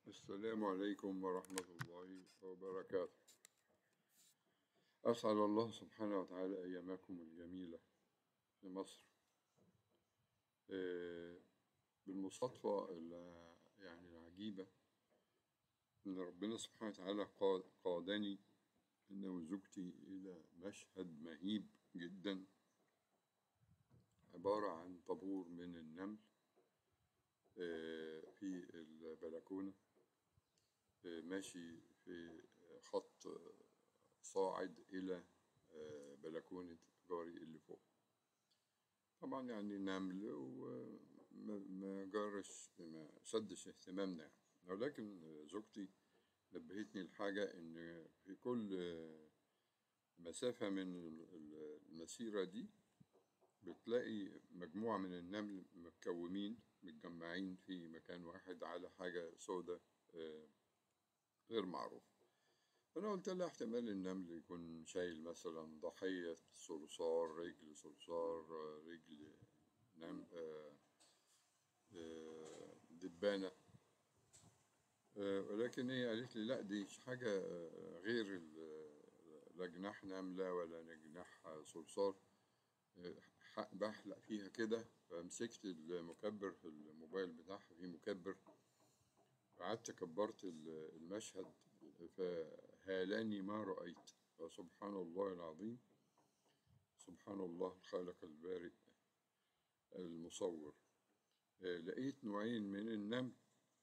السلام عليكم ورحمة الله وبركاته أسعد الله سبحانه وتعالى أيامكم الجميلة في مصر آه، بالمصادفة ال- يعني العجيبة إن ربنا سبحانه وتعالى قاد- قادني أنا وزوجتي إلى مشهد مهيب جدا عبارة عن طابور من النمل آه، في البلكونة آه، ماشي في خط صاعد إلى آه، بلكونة جاري اللي فوق طبعا يعني نمل وما ما جرش ما شدش اهتمامنا يعني ولكن زوجتي نبهتني الحاجة إن في كل مسافة من ال- المسيرة دي بتلاقي مجموعة من النمل متكومين متجمعين في مكان واحد على حاجة سودة آه، غير معروفة فأنا قلت لها احتمال النمل يكون شايل مثلا ضحية صرصار رجل صرصار آه، رجل نم آه، آه، دبانة آه، ولكن هي قالت لي لا دي حاجة آه، غير ال- لا جناح نملة ولا جناح صرصار آه، ح- بحلق فيها كده فمسكت المكبر في الموبايل بتاعها في مكبر قعدت كبرت ال- المشهد فهالني ما رأيت فسبحان الله العظيم سبحان الله الخالق البارئ المصور آه، لقيت نوعين من النمل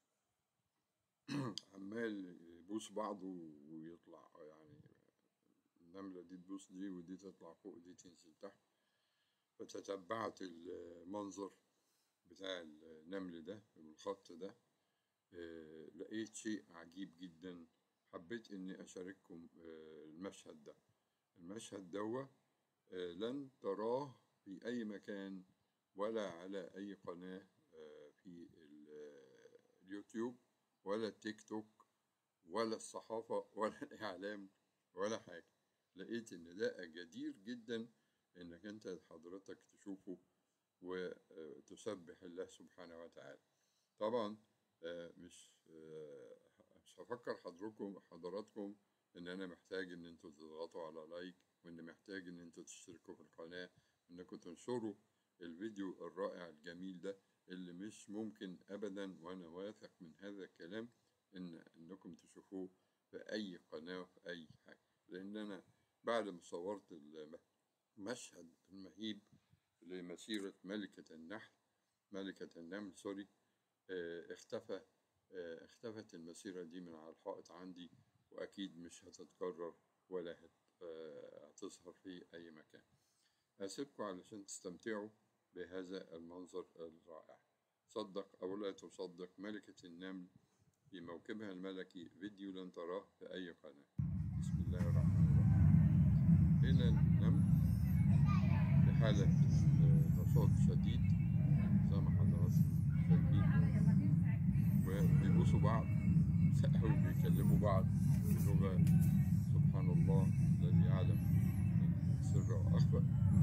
عمال يبوس بعضه ويطلع يعني النملة دي تبوس دي ودي تطلع فوق دي تنزل تحت فتتبعت المنظر بتاع النمل ده الخط ده آه، لقيت شيء عجيب جدا حبيت اني اشارككم آه، المشهد ده المشهد دوا آه، لن تراه في اي مكان ولا على اي قناة آه، في ال- آه، اليوتيوب ولا التيك توك ولا الصحافة ولا الإعلام ولا حاجة لقيت إن ده جدير جدا إنك أنت حضرتك تشوفه وتسبح الله سبحانه وتعالى طبعا آه، مش آه، مش هفكر حضركم حضراتكم إن أنا محتاج إن أنتوا تضغطوا على لايك وإن محتاج إن أنتوا تشتركوا في القناة إنكم تنشروا الفيديو الرائع الجميل ده اللي مش ممكن أبدا وأنا واثق من هذا الكلام إن إنكم تشوفوه في أي قناة في أي حاجة لأن أنا بعد ما صورت المشهد المهيب لمسيرة ملكة النحل ملكة النمل سوري آه، اختفى آه، اختفت المسيرة دي من على الحائط عندي وأكيد مش هتتكرر ولا هت- آه، هتظهر في أي مكان هسيبكم علشان تستمتعوا بهذا المنظر الرائع صدق أو لا تصدق ملكة النمل في موكبها الملكي فيديو لن تراه في أي قناة بسم الله الرحمن الرحيم هنا النمل في حالة آه، نشاط شديد زي ما حضراتكم شايفين وبيبوسوا بعض وبيكلموا بعض بلغة سبحان الله الذي يعلم السر وأخفى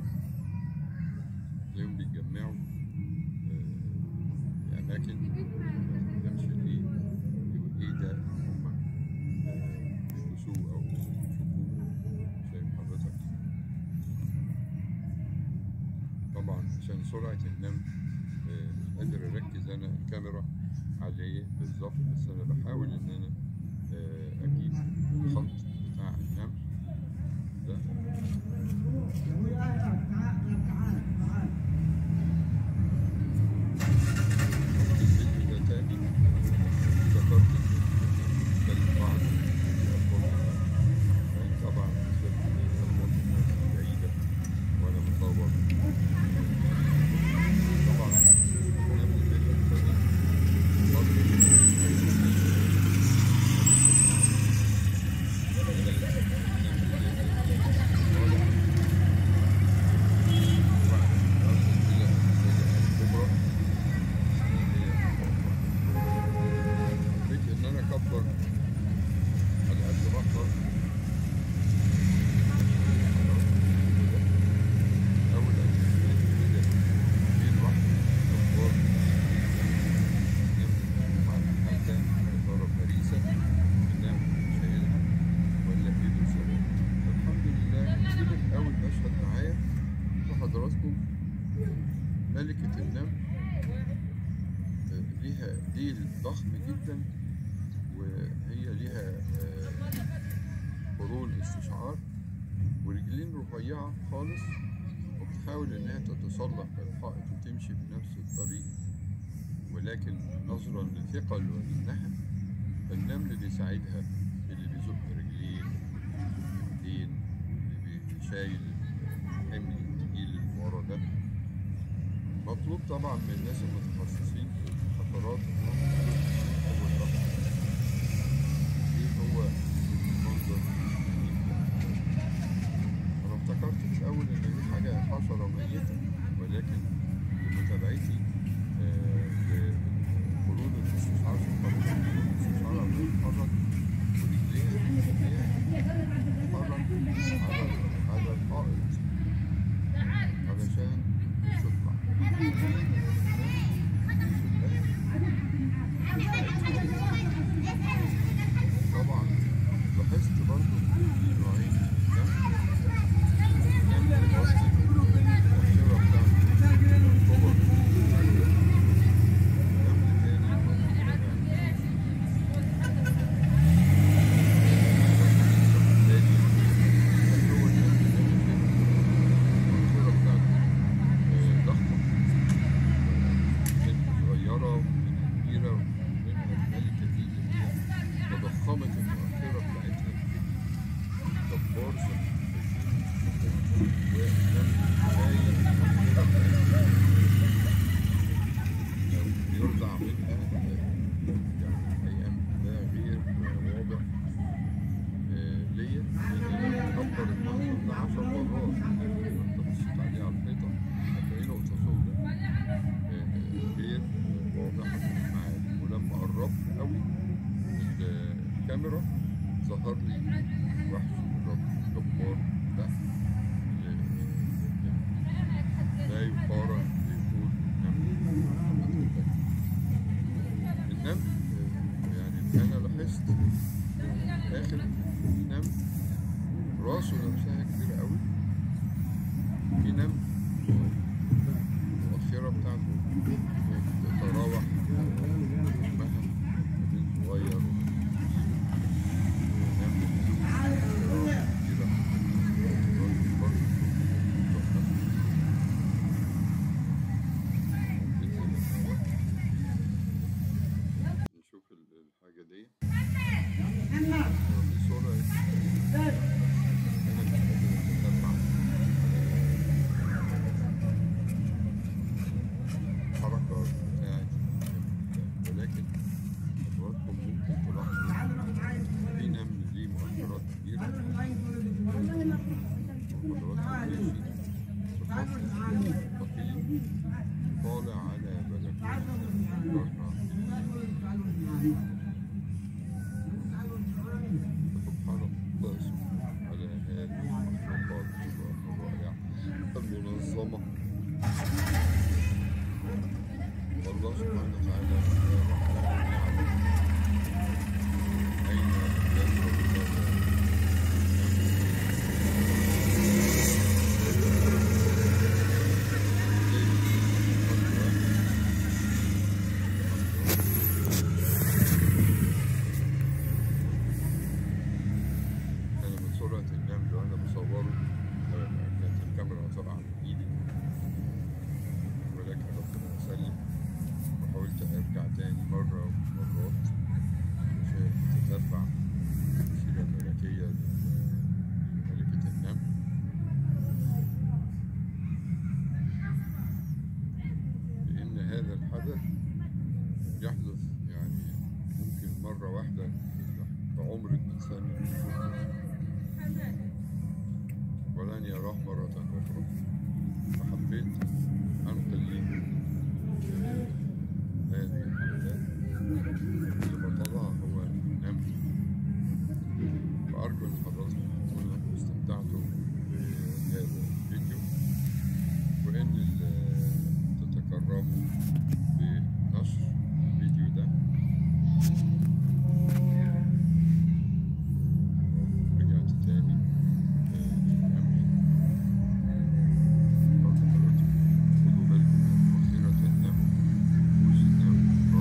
تلاقيهم بيتجمعوا آه، في أماكن ما تفهمش ليه إيه ده إن هما آه، بيبوسوه أو يشوفوه شايف حضرتك طبعا عشان سرعة النمل آه، مش قادر أركز أنا الكاميرا عليه بالظبط بس أنا بحاول إن أنا آه، أجيب الخط بتاع النمل ده الفيديو ده تاني افتكرت إن بنتكلم بعض طبعا بسبب الأصوات بعيدة وأنا بصور طبعا النمل بالنسبة لي برضه ديل ضخم جدا وهي ليها آه، قرون استشعار ورجلين رفيعة خالص وبتحاول إنها تتسلق الحائط وتمشي بنفس الطريق ولكن نظرا لثقل وزنها فالنمل بيساعدها اللي بيزق رجلين ايدين اللي بيشايل حمل التقيل اللي ورا ده مطلوب طبعا من الناس المتخصصين في الحفرات انهم يشوفوا هو الرقم ايه هو المنظر الجديد ده انا افتكرت في الاول ان دي حاجه حشره ميته ولكن بمتابعتي آه، لقرون الاستشعار في القرون الاستشعار عمال يتحرك ورجليها رجليها تتحرك على على الحائط علشان تطلع طبعا لاحظت برضو ان في نوعين من النمل النمل الأصلي الأخيرة بتاعته الكبر النمل التاني يعني هو النمل الأخيرة بتاعته آه، ضخمة منها صغيرة ومنها كبيرة ومنها الملكة دي اللي هي تضخمت المؤخرة بتاعتها جبار زي ما انتم شايفين والنمل شايل المؤخرة بتاعتها لو بيرضع منها يعني أيام ده غير واضح آه، ليا لأن كبر المنظر ده عشر مرات لو أنت بصيت عليه على الحيطة هتلاقي نقطة سوداء غير واضحة في المعالم ولما قربت قوي الكاميرا ظهر لي وحش الرب الجبار ده اللي لا يقارن بطول النمل النمل آه، يعني أنا لاحظت آخر في نمل راسه نفسها كبيرة قوي في نمل المؤخرة بتاعته تتراوح حجمها ما بين صغير وكبير ونمل كبيرة كبيرة برضه تحفة. ممكن نبقى نشوف ال- الحاجة دي في صورة أنا مش قادر أتتبع الحركة بتاعت ولكن حضراتكم ممكن تلاحظوا في نمل ليه مؤثرات كبيرة وحضراتكم ماشي بخط مستقيم طالع على بلكونة جارنا سبحان الله على هذه المخلوقات الرائعة المنظمة والله سبحانه وتعالى يعلم أين يذهب هذا أنا من سرعة النمل وأنا بصوره آه، كانت الكاميرا طبعا من إيدي ولكن ربنا سلم وحاولت أرجع تاني مرة ومرات عشان أتتبع السيرة الملكية لملكة النمل لأن هذا الحدث يحدث يعني ممكن مرة واحدة في عمر الإنسان ولن يراه مرة أخرى فحبيت أنقل لكم هذه الحالات اللي بطلها هو النمل وأرجو أن حضراتكم تكونوا استمتعتوا بهذا الفيديو وإن ال- تتكرموا بنشر الفيديو ده رجعت تاني آه، للنمل برضه حضراتكم خدوا بالكم من مؤخرة النمل رؤوس النمل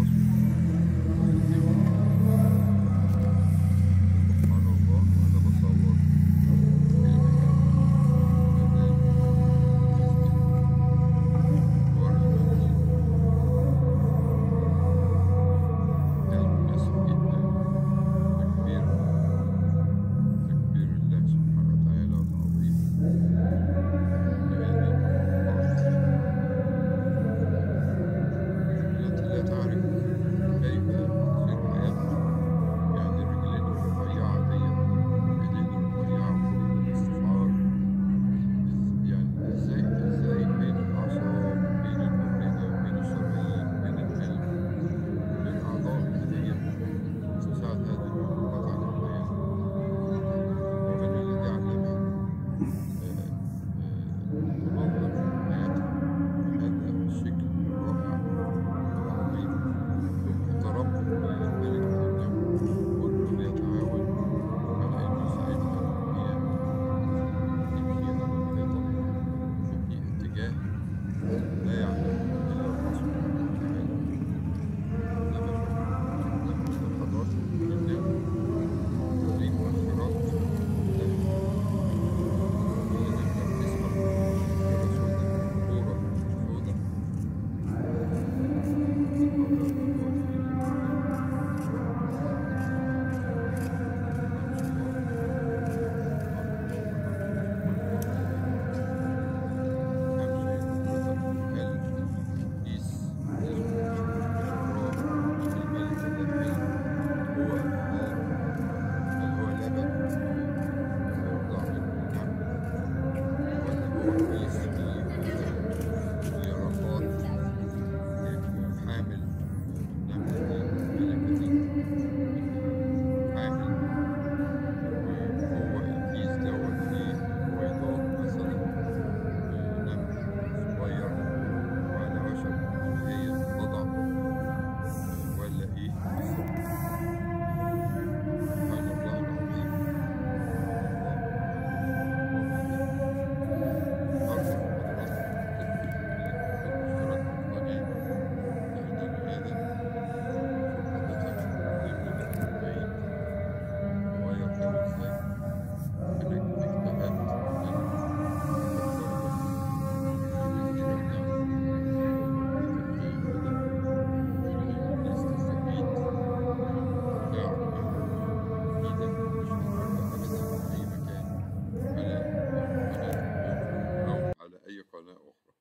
قناة أخرى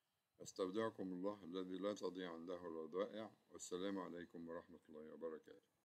أستودعكم الله الذي لا تضيع عنده الودائع والسلام عليكم ورحمة الله وبركاته